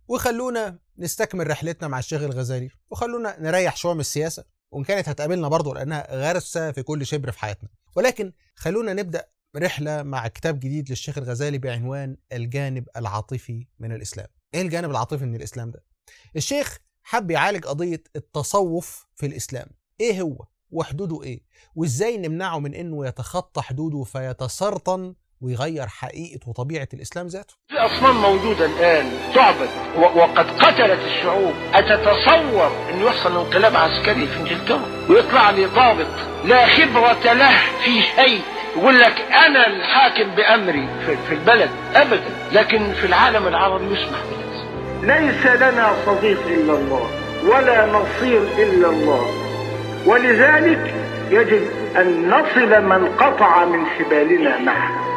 وخلونا نستكمل رحلتنا مع الشيخ الغزالي وخلونا نريح شويه من السياسه وان كانت هتقابلنا برضه لانها غرسه في كل شبر في حياتنا ولكن خلونا نبدا رحله مع كتاب جديد للشيخ الغزالي بعنوان الجانب العاطفي من الاسلام ايه الجانب العاطفي من الاسلام ده الشيخ حب يعالج قضيه التصوف في الاسلام ايه هو وحدوده ايه وازاي نمنعه من انه يتخطى حدوده فيتسرطن ويغير حقيقه وطبيعه الاسلام ذاته في أصنام موجودة الآن تعبد و- وقد قتلت الشعوب أتتصور أن يحصل انقلاب عسكري في إنجلترا ويطلع لي ضابط لا خبرة له في شيء يقول لك أنا الحاكم بأمري في, في البلد أبدا لكن في العالم العربي يسمح بهذا ليس لنا صديق إلا الله ولا نصير إلا الله ولذلك يجب أن نصل من قطع من حبالنا معه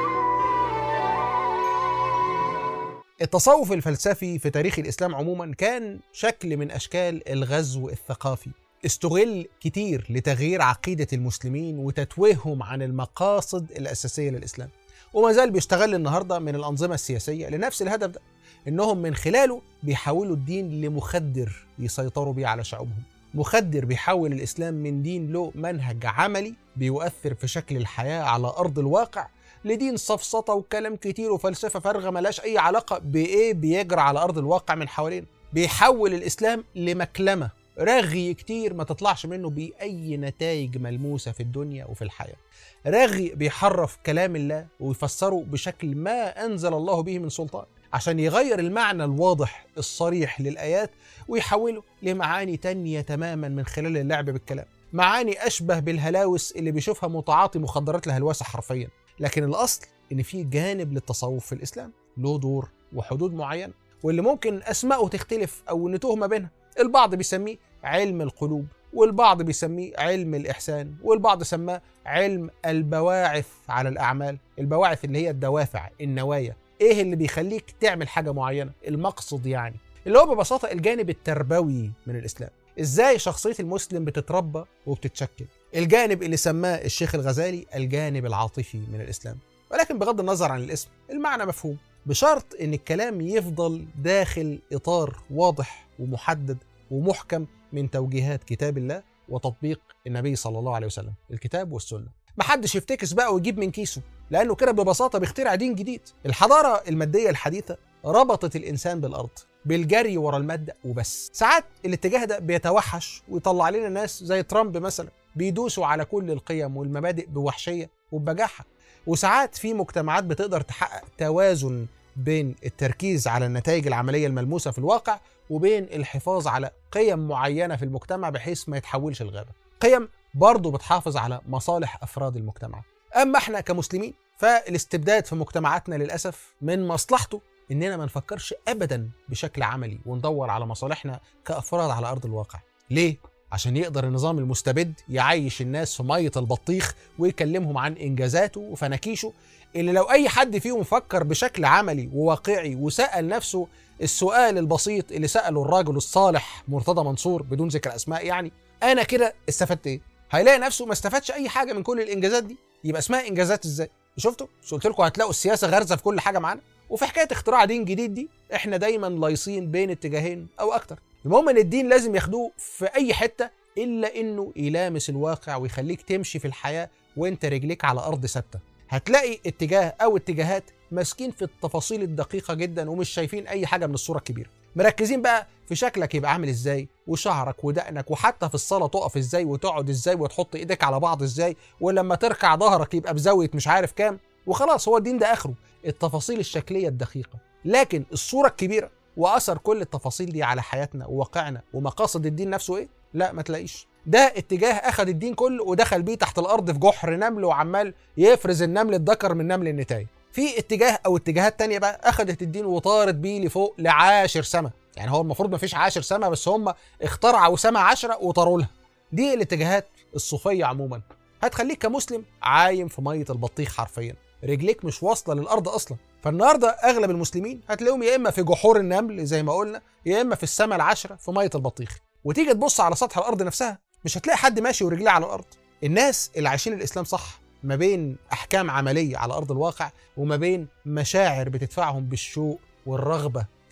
التصوف الفلسفي في تاريخ الإسلام عموما كان شكل من أشكال الغزو الثقافي استغل كتير لتغيير عقيدة المسلمين وتتويههم عن المقاصد الأساسية للإسلام وما زال بيشتغل النهاردة من الأنظمة السياسية لنفس الهدف ده إنهم من خلاله بيحولوا الدين لمخدر يسيطروا بيه على شعوبهم مخدر بيحول الإسلام من دين له منهج عملي بيؤثر في شكل الحياة على أرض الواقع لدين سفسطه وكلام كتير وفلسفه فارغه ملهاش اي علاقه بايه بيجرى على ارض الواقع من حوالينا بيحول الاسلام لمكلمه رغي كتير ما تطلعش منه باي نتائج ملموسه في الدنيا وفي الحياه رغي بيحرف كلام الله ويفسره بشكل ما انزل الله به من سلطان عشان يغير المعنى الواضح الصريح للايات ويحوله لمعاني تانية تماما من خلال اللعب بالكلام معاني اشبه بالهلاوس اللي بيشوفها متعاطي مخدرات الهلوسه حرفيا لكن الاصل ان في جانب للتصوف في الاسلام له دور وحدود معينه واللي ممكن اسمائه تختلف او نتوه ما بينها البعض بيسميه علم القلوب والبعض بيسميه علم الاحسان والبعض سماه علم البواعث على الاعمال البواعث اللي هي الدوافع النوايا ايه اللي بيخليك تعمل حاجه معينه المقصد يعني اللي هو ببساطه الجانب التربوي من الاسلام ازاي شخصيه المسلم بتتربى وبتتشكل الجانب اللي سماه الشيخ الغزالي الجانب العاطفي من الاسلام ولكن بغض النظر عن الاسم المعنى مفهوم بشرط ان الكلام يفضل داخل اطار واضح ومحدد ومحكم من توجيهات كتاب الله وتطبيق النبي صلى الله عليه وسلم الكتاب والسنه محدش يفتكس بقى ويجيب من كيسه لانه كده ببساطه بيخترع دين جديد الحضاره الماديه الحديثه ربطت الانسان بالارض بالجري ورا الماده وبس ساعات الاتجاه ده بيتوحش ويطلع لنا ناس زي ترامب مثلا بيدوسوا على كل القيم والمبادئ بوحشيه وبجاحه وساعات في مجتمعات بتقدر تحقق توازن بين التركيز على النتائج العمليه الملموسه في الواقع وبين الحفاظ على قيم معينه في المجتمع بحيث ما يتحولش الغابه قيم برضه بتحافظ على مصالح افراد المجتمع اما احنا كمسلمين فالاستبداد في مجتمعاتنا للاسف من مصلحته اننا ما نفكرش ابدا بشكل عملي وندور على مصالحنا كافراد على ارض الواقع ليه عشان يقدر النظام المستبد يعيش الناس في ميه البطيخ ويكلمهم عن انجازاته وفناكيشه اللي لو اي حد فيهم فكر بشكل عملي وواقعي وسال نفسه السؤال البسيط اللي ساله الراجل الصالح مرتضى منصور بدون ذكر اسماء يعني انا كده استفدت ايه هيلاقي نفسه ما استفادش اي حاجه من كل الانجازات دي يبقى اسمها انجازات ازاي شفتوا مش قلت لكم هتلاقوا السياسه غارزه في كل حاجه معانا وفي حكايه اختراع دين جديد دي احنا دايما لايصين بين اتجاهين او اكتر المهم ان الدين لازم ياخدوه في اي حته الا انه يلامس الواقع ويخليك تمشي في الحياه وانت رجليك على ارض ثابته هتلاقي اتجاه او اتجاهات ماسكين في التفاصيل الدقيقه جدا ومش شايفين اي حاجه من الصوره الكبيره مركزين بقى في شكلك يبقى عامل ازاي وشعرك ودقنك وحتى في الصلاه تقف ازاي وتقعد ازاي وتحط ايدك على بعض ازاي ولما تركع ظهرك يبقى بزاويه مش عارف كام وخلاص هو الدين ده اخره التفاصيل الشكليه الدقيقه لكن الصوره الكبيره واثر كل التفاصيل دي على حياتنا وواقعنا ومقاصد الدين نفسه ايه لا ما تلاقيش ده اتجاه اخذ الدين كله ودخل بيه تحت الارض في جحر نمل وعمال يفرز النمل الذكر من نمل النتايه في اتجاه او اتجاهات تانية بقى اخذت الدين وطارت بيه لفوق لعاشر سما يعني هو المفروض ما فيش عاشر سما بس هم اخترعوا سما عشرة وطاروا لها دي الاتجاهات الصوفيه عموما هتخليك كمسلم عايم في ميه البطيخ حرفيا رجليك مش واصله للارض اصلا فالنهارده اغلب المسلمين هتلاقيهم يا اما في جحور النمل زي ما قلنا يا اما في السما العشرة في ميه البطيخ وتيجي تبص على سطح الارض نفسها مش هتلاقي حد ماشي ورجليه على الارض الناس اللي عايشين الاسلام صح ما بين احكام عمليه على ارض الواقع وما بين مشاعر بتدفعهم بالشوق والرغبه في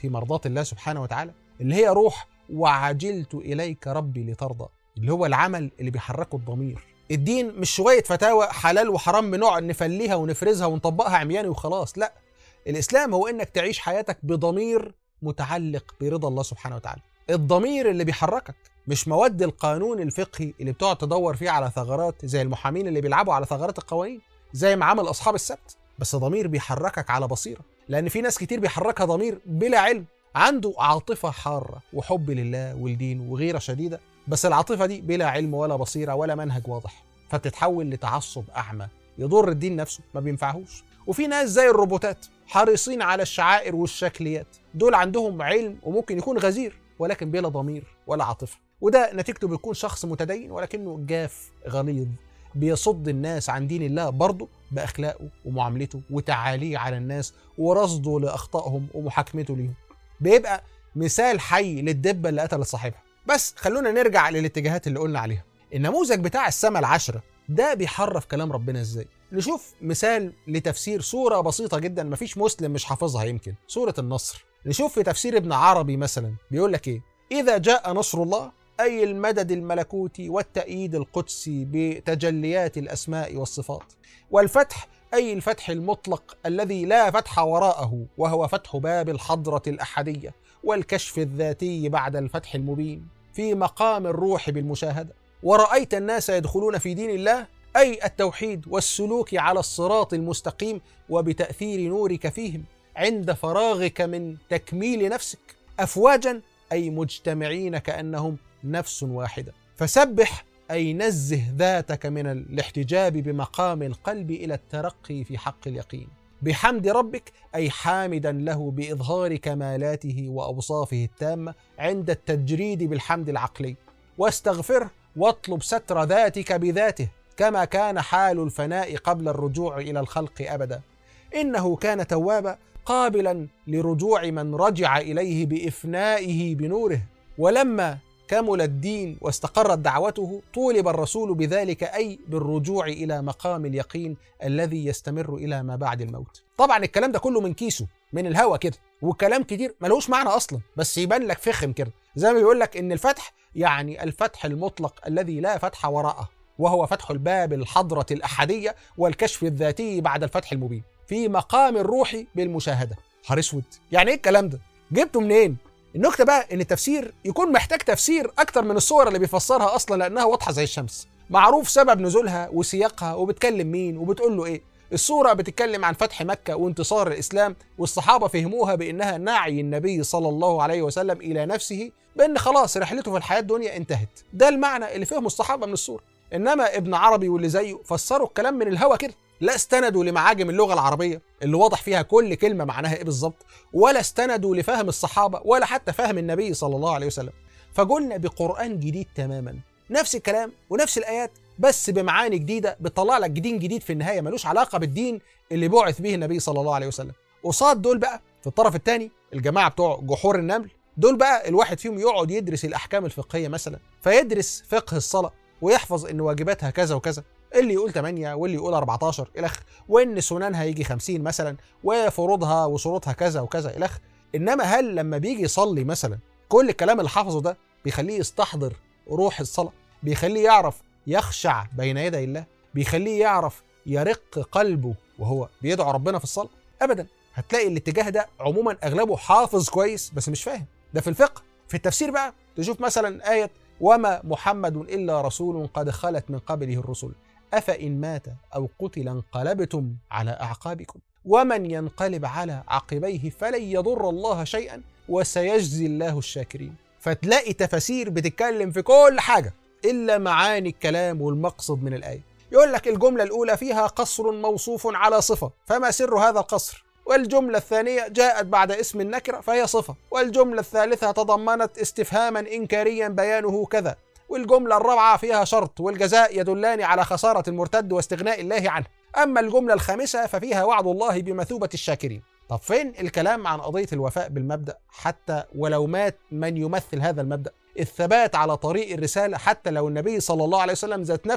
في مرضاة الله سبحانه وتعالى اللي هي روح وعجلت إليك ربي لترضى اللي هو العمل اللي بيحركه الضمير الدين مش شوية فتاوى حلال وحرام بنقعد نفليها ونفرزها ونطبقها عمياني وخلاص لا الإسلام هو إنك تعيش حياتك بضمير متعلق برضا الله سبحانه وتعالى الضمير اللي بيحركك مش مواد القانون الفقهي اللي بتقعد تدور فيه على ثغرات زي المحامين اللي بيلعبوا على ثغرات القوانين زي ما عمل أصحاب السبت بس ضمير بيحركك على بصيرة لأن في ناس كتير بيحركها ضمير بلا علم عنده عاطفة حارة وحب لله والدين وغيرة شديدة بس العاطفة دي بلا علم ولا بصيرة ولا منهج واضح فبتتحول لتعصب أعمى يضر الدين نفسه ما بينفعهوش وفي ناس زي الروبوتات حريصين على الشعائر والشكليات دول عندهم علم وممكن يكون غزير ولكن بلا ضمير ولا عاطفة وده نتيجته بيكون شخص متدين ولكنه جاف غليظ بيصد الناس عن دين الله برضه بأخلاقه ومعاملته وتعاليه على الناس ورصده لأخطائهم ومحاكمته ليهم بيبقى مثال حي للدبة اللي قتلت صاحبها بس خلونا نرجع للاتجاهات اللي قلنا عليها النموذج بتاع السماء العشرة ده بيحرف كلام ربنا ازاي نشوف مثال لتفسير سورة بسيطة جدا مفيش مسلم مش حافظها يمكن سورة النصر نشوف في تفسير ابن عربي مثلا بيقول لك ايه إذا جاء نصر الله أي المدد الملكوتي والتأييد القدسي بتجليات الأسماء والصفات والفتح أي الفتح المطلق الذي لا فتح وراءه وهو فتح باب الحضرة الأحدية والكشف الذاتي بعد الفتح المبين في مقام الروح بالمشاهدة ورأيت الناس يدخلون في دين الله أي التوحيد والسلوك على الصراط المستقيم وبتأثير نورك فيهم عند فراغك من تكميل نفسك أفواجا أي مجتمعين كأنهم نفس واحدة فسبح أي نزه ذاتك من الاحتجاب بمقام القلب إلى الترقي في حق اليقين بحمد ربك أي حامدا له بإظهار كمالاته وأوصافه التامة عند التجريد بالحمد العقلي واستغفره واطلب ستر ذاتك بذاته كما كان حال الفناء قبل الرجوع إلى الخلق أبدا إنه كان توابا قابلا لرجوع من رجع إليه بإفنائه بنوره ولما كمل الدين واستقرت دعوته طولب الرسول بذلك أي بالرجوع إلى مقام اليقين الذي يستمر إلى ما بعد الموت طبعا الكلام ده كله من كيسه من الهوا كده وكلام كتير ملوش معنى أصلا بس يبان لك فخم كده زي ما بيقول لك إن الفتح يعني الفتح المطلق الذي لا فتح وراءه وهو فتح الباب الحضرة الأحدية والكشف الذاتي بعد الفتح المبين في مقام الروح بالمشاهدة حر اسود يعني ايه الكلام ده جبته منين النكته بقى ان التفسير يكون محتاج تفسير اكتر من الصور اللي بيفسرها اصلا لانها واضحه زي الشمس معروف سبب نزولها وسياقها وبتكلم مين وبتقول له ايه الصورة بتتكلم عن فتح مكة وانتصار الإسلام والصحابة فهموها بإنها نعي النبي صلى الله عليه وسلم إلى نفسه بأن خلاص رحلته في الحياة الدنيا انتهت ده المعنى اللي فهمه الصحابة من الصورة إنما ابن عربي واللي زيه فسروا الكلام من الهوا كده لا استندوا لمعاجم اللغة العربية اللي واضح فيها كل كلمة معناها ايه بالظبط ولا استندوا لفهم الصحابة ولا حتى فهم النبي صلى الله عليه وسلم فقلنا بقرآن جديد تماما نفس الكلام ونفس الآيات بس بمعاني جديدة بتطلع لك دين جديد في النهاية ملوش علاقة بالدين اللي بعث به النبي صلى الله عليه وسلم قصاد دول بقى في الطرف الثاني الجماعة بتوع جحور النمل دول بقى الواحد فيهم يقعد يدرس الأحكام الفقهية مثلا فيدرس فقه الصلاة ويحفظ ان واجباتها كذا وكذا اللي يقول 8 واللي يقول 14 الخ وان سننها يجي 50 مثلا وفروضها وشروطها كذا وكذا الخ انما هل لما بيجي يصلي مثلا كل الكلام اللي حافظه ده بيخليه يستحضر روح الصلاه بيخليه يعرف يخشع بين يدي الله بيخليه يعرف يرق قلبه وهو بيدعو ربنا في الصلاه ابدا هتلاقي الاتجاه ده عموما اغلبه حافظ كويس بس مش فاهم ده في الفقه في التفسير بقى تشوف مثلا ايه وما محمد الا رسول قد خلت من قبله الرسل افان مات او قتل انقلبتم على اعقابكم ومن ينقلب على عقبيه فلن يضر الله شيئا وسيجزي الله الشاكرين فتلاقي تفاسير بتتكلم في كل حاجه الا معاني الكلام والمقصد من الايه يقول لك الجمله الاولى فيها قصر موصوف على صفه فما سر هذا القصر والجملة الثانية جاءت بعد اسم النكرة فهي صفة والجملة الثالثة تضمنت استفهاما إنكاريا بيانه كذا والجملة الرابعة فيها شرط والجزاء يدلان على خسارة المرتد واستغناء الله عنه أما الجملة الخامسة ففيها وعد الله بمثوبة الشاكرين طب فين الكلام عن قضية الوفاء بالمبدأ حتى ولو مات من يمثل هذا المبدأ الثبات على طريق الرسالة حتى لو النبي صلى الله عليه وسلم ذات نفسه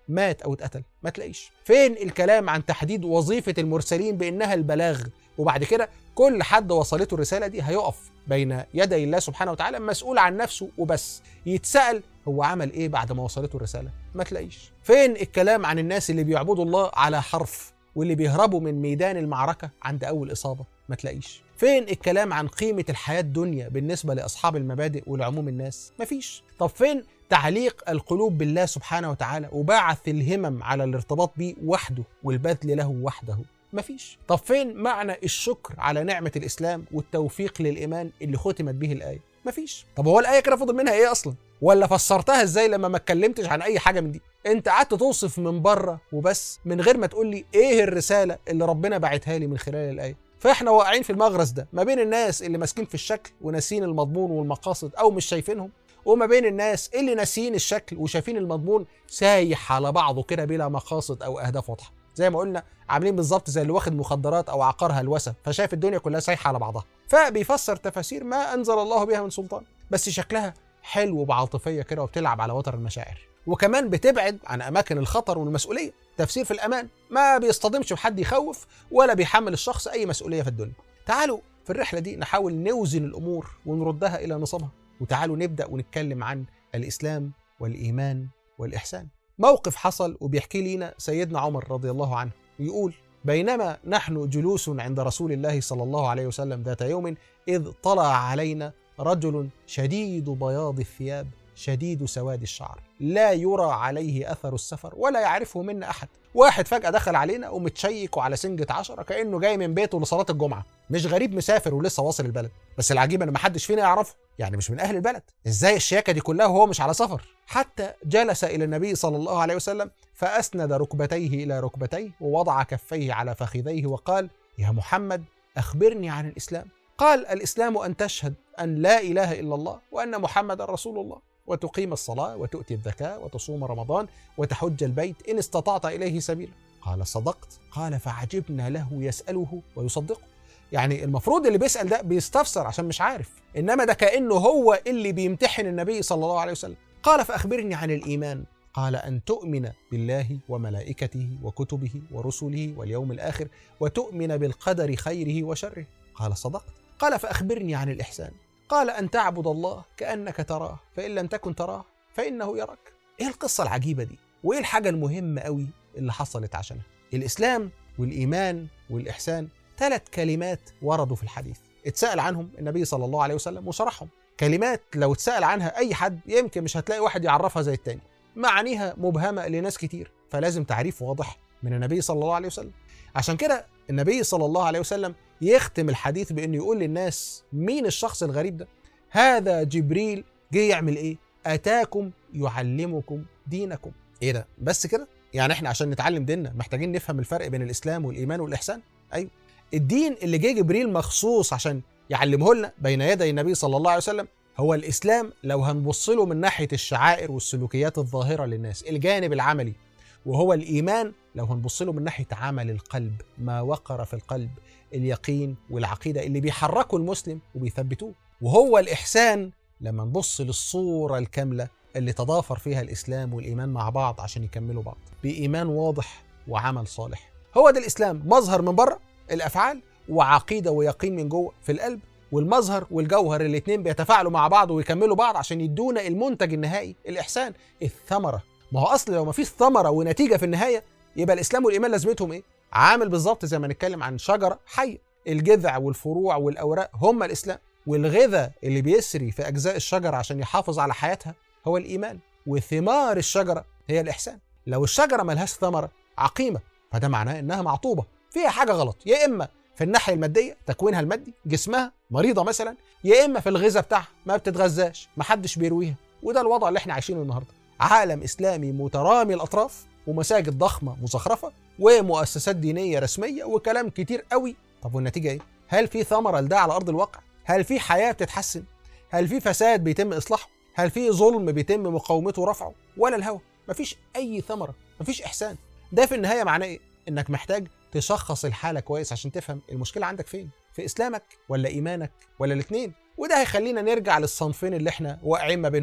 مات او اتقتل ما تلاقيش فين الكلام عن تحديد وظيفه المرسلين بانها البلاغ وبعد كده كل حد وصلته الرساله دي هيقف بين يدي الله سبحانه وتعالى مسؤول عن نفسه وبس يتسال هو عمل ايه بعد ما وصلته الرساله ما تلاقيش فين الكلام عن الناس اللي بيعبدوا الله على حرف واللي بيهربوا من ميدان المعركه عند اول اصابه ما تلاقيش فين الكلام عن قيمه الحياه الدنيا بالنسبه لاصحاب المبادئ ولعموم الناس مفيش طب فين تعليق القلوب بالله سبحانه وتعالى وبعث الهمم على الارتباط بيه وحده والبذل له وحده مفيش طب فين معنى الشكر على نعمة الإسلام والتوفيق للإيمان اللي ختمت به الآية مفيش طب هو الآية كده فضل منها إيه أصلا ولا فسرتها إزاي لما ما اتكلمتش عن أي حاجة من دي أنت قعدت توصف من بره وبس من غير ما تقول لي إيه الرسالة اللي ربنا باعتها لي من خلال الآية فاحنا واقعين في المغرز ده ما بين الناس اللي ماسكين في الشكل وناسين المضمون والمقاصد او مش شايفينهم وما بين الناس اللي ناسيين الشكل وشايفين المضمون سايح على بعضه كده بلا مقاصد او اهداف واضحه زي ما قلنا عاملين بالظبط زي اللي واخد مخدرات او عقار هلوسه فشايف الدنيا كلها سايحه على بعضها فبيفسر تفاسير ما انزل الله بها من سلطان بس شكلها حلو بعاطفيه كده وبتلعب على وتر المشاعر وكمان بتبعد عن اماكن الخطر والمسؤوليه تفسير في الامان ما بيصطدمش بحد يخوف ولا بيحمل الشخص اي مسؤوليه في الدنيا تعالوا في الرحله دي نحاول نوزن الامور ونردها الى نصابها وتعالوا نبدا ونتكلم عن الاسلام والايمان والاحسان موقف حصل وبيحكي لينا سيدنا عمر رضي الله عنه يقول بينما نحن جلوس عند رسول الله صلى الله عليه وسلم ذات يوم اذ طلع علينا رجل شديد بياض الثياب شديد سواد الشعر لا يرى عليه أثر السفر ولا يعرفه منا أحد واحد فجأة دخل علينا ومتشيك وعلى سنجة عشرة كأنه جاي من بيته لصلاة الجمعة مش غريب مسافر ولسه واصل البلد بس العجيب ان محدش فينا يعرفه يعني مش من اهل البلد ازاي الشياكه دي كلها وهو مش على سفر حتى جلس الى النبي صلى الله عليه وسلم فاسند ركبتيه الى ركبتيه ووضع كفيه على فخذيه وقال يا محمد اخبرني عن الاسلام قال الاسلام ان تشهد ان لا اله الا الله وان محمدا رسول الله وتقيم الصلاه وتؤتي الزكاه وتصوم رمضان وتحج البيت ان استطعت اليه سبيلا قال صدقت قال فعجبنا له يساله ويصدقه يعني المفروض اللي بيسال ده بيستفسر عشان مش عارف انما ده كانه هو اللي بيمتحن النبي صلى الله عليه وسلم قال فاخبرني عن الايمان قال ان تؤمن بالله وملائكته وكتبه ورسله واليوم الاخر وتؤمن بالقدر خيره وشره قال صدقت قال فاخبرني عن الاحسان قال ان تعبد الله كانك تراه فان لم تكن تراه فانه يراك ايه القصه العجيبه دي وايه الحاجه المهمه قوي اللي حصلت عشانها الاسلام والايمان والاحسان ثلاث كلمات وردوا في الحديث اتسأل عنهم النبي صلى الله عليه وسلم وشرحهم كلمات لو اتسأل عنها أي حد يمكن مش هتلاقي واحد يعرفها زي التاني معانيها مبهمة لناس كتير فلازم تعريف واضح من النبي صلى الله عليه وسلم عشان كده النبي صلى الله عليه وسلم يختم الحديث بأنه يقول للناس مين الشخص الغريب ده هذا جبريل جه يعمل ايه اتاكم يعلمكم دينكم ايه ده بس كده يعني احنا عشان نتعلم ديننا محتاجين نفهم الفرق بين الاسلام والايمان والاحسان ايوه الدين اللي جه جبريل مخصوص عشان يعلمه لنا بين يدي النبي صلى الله عليه وسلم هو الاسلام لو هنبص له من ناحيه الشعائر والسلوكيات الظاهره للناس الجانب العملي وهو الايمان لو هنبص له من ناحيه عمل القلب ما وقر في القلب اليقين والعقيده اللي بيحركوا المسلم وبيثبتوه وهو الاحسان لما نبص للصوره الكامله اللي تضافر فيها الاسلام والايمان مع بعض عشان يكملوا بعض بايمان واضح وعمل صالح هو ده الاسلام مظهر من بره الافعال وعقيده ويقين من جوه في القلب والمظهر والجوهر الاثنين بيتفاعلوا مع بعض ويكملوا بعض عشان يدونا المنتج النهائي الاحسان الثمره ما هو اصل لو ما فيش ثمره ونتيجه في النهايه يبقى الاسلام والايمان لازمتهم ايه عامل بالظبط زي ما نتكلم عن شجره حيه الجذع والفروع والاوراق هم الاسلام والغذاء اللي بيسري في اجزاء الشجره عشان يحافظ على حياتها هو الايمان وثمار الشجره هي الاحسان لو الشجره ملهاش ثمره عقيمه فده معناه انها معطوبه فيها حاجه غلط يا اما في الناحيه الماديه تكوينها المادي جسمها مريضه مثلا يا اما في الغذاء بتاعها ما بتتغذاش محدش بيرويها وده الوضع اللي احنا عايشينه النهارده عالم اسلامي مترامي الاطراف ومساجد ضخمه مزخرفه ومؤسسات دينيه رسميه وكلام كتير قوي طب والنتيجه ايه هل في ثمره لده على ارض الواقع هل في حياه بتتحسن هل في فساد بيتم اصلاحه هل في ظلم بيتم مقاومته ورفعه ولا الهوى مفيش اي ثمره مفيش احسان ده في النهايه معناه ايه انك محتاج تشخص الحاله كويس عشان تفهم المشكله عندك فين في اسلامك ولا ايمانك ولا الاثنين وده هيخلينا نرجع للصنفين اللي احنا واقعين ما بينهم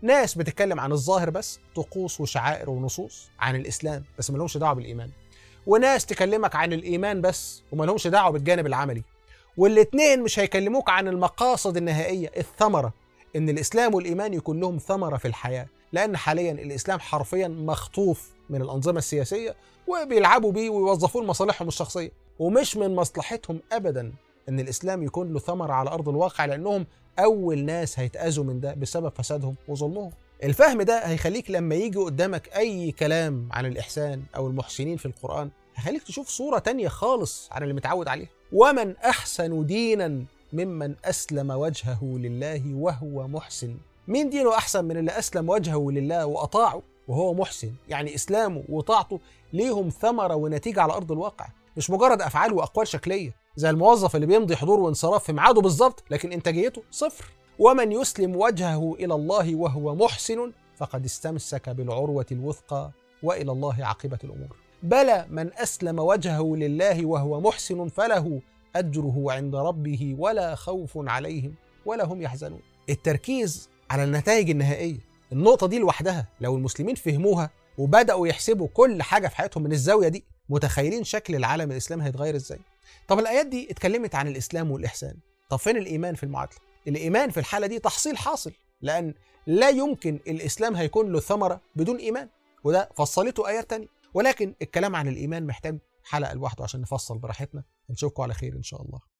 ناس بتتكلم عن الظاهر بس طقوس وشعائر ونصوص عن الاسلام بس ما لهمش دعوه بالايمان وناس تكلمك عن الايمان بس وما لهمش دعوه بالجانب العملي والاتنين مش هيكلموك عن المقاصد النهائيه الثمره ان الاسلام والايمان يكون لهم ثمره في الحياه لان حاليا الاسلام حرفيا مخطوف من الانظمه السياسيه وبيلعبوا بيه ويوظفوه لمصالحهم الشخصيه ومش من مصلحتهم ابدا ان الاسلام يكون له ثمره على ارض الواقع لانهم اول ناس هيتاذوا من ده بسبب فسادهم وظلمهم الفهم ده هيخليك لما يجي قدامك اي كلام عن الاحسان او المحسنين في القران هيخليك تشوف صوره تانية خالص عن اللي متعود عليها ومن احسن دينا ممن اسلم وجهه لله وهو محسن مين دينه احسن من اللي اسلم وجهه لله واطاعه وهو محسن يعني اسلامه وطاعته ليهم ثمره ونتيجه على ارض الواقع مش مجرد افعال واقوال شكليه زي الموظف اللي بيمضي حضور وانصراف في ميعاده بالظبط لكن انتاجيته صفر ومن يسلم وجهه الى الله وهو محسن فقد استمسك بالعروه الوثقى والى الله عاقبه الامور بلى من اسلم وجهه لله وهو محسن فله اجره عند ربه ولا خوف عليهم ولا هم يحزنون التركيز على النتائج النهائيه النقطه دي لوحدها لو المسلمين فهموها وبداوا يحسبوا كل حاجه في حياتهم من الزاويه دي متخيلين شكل العالم الاسلامي هيتغير ازاي طب الايات دي اتكلمت عن الاسلام والاحسان طب فين الايمان في المعادله الايمان في الحاله دي تحصيل حاصل لان لا يمكن الاسلام هيكون له ثمره بدون ايمان وده فصلته ايات تانية ولكن الكلام عن الايمان محتاج حلقه لوحده عشان نفصل براحتنا نشوفكم على خير ان شاء الله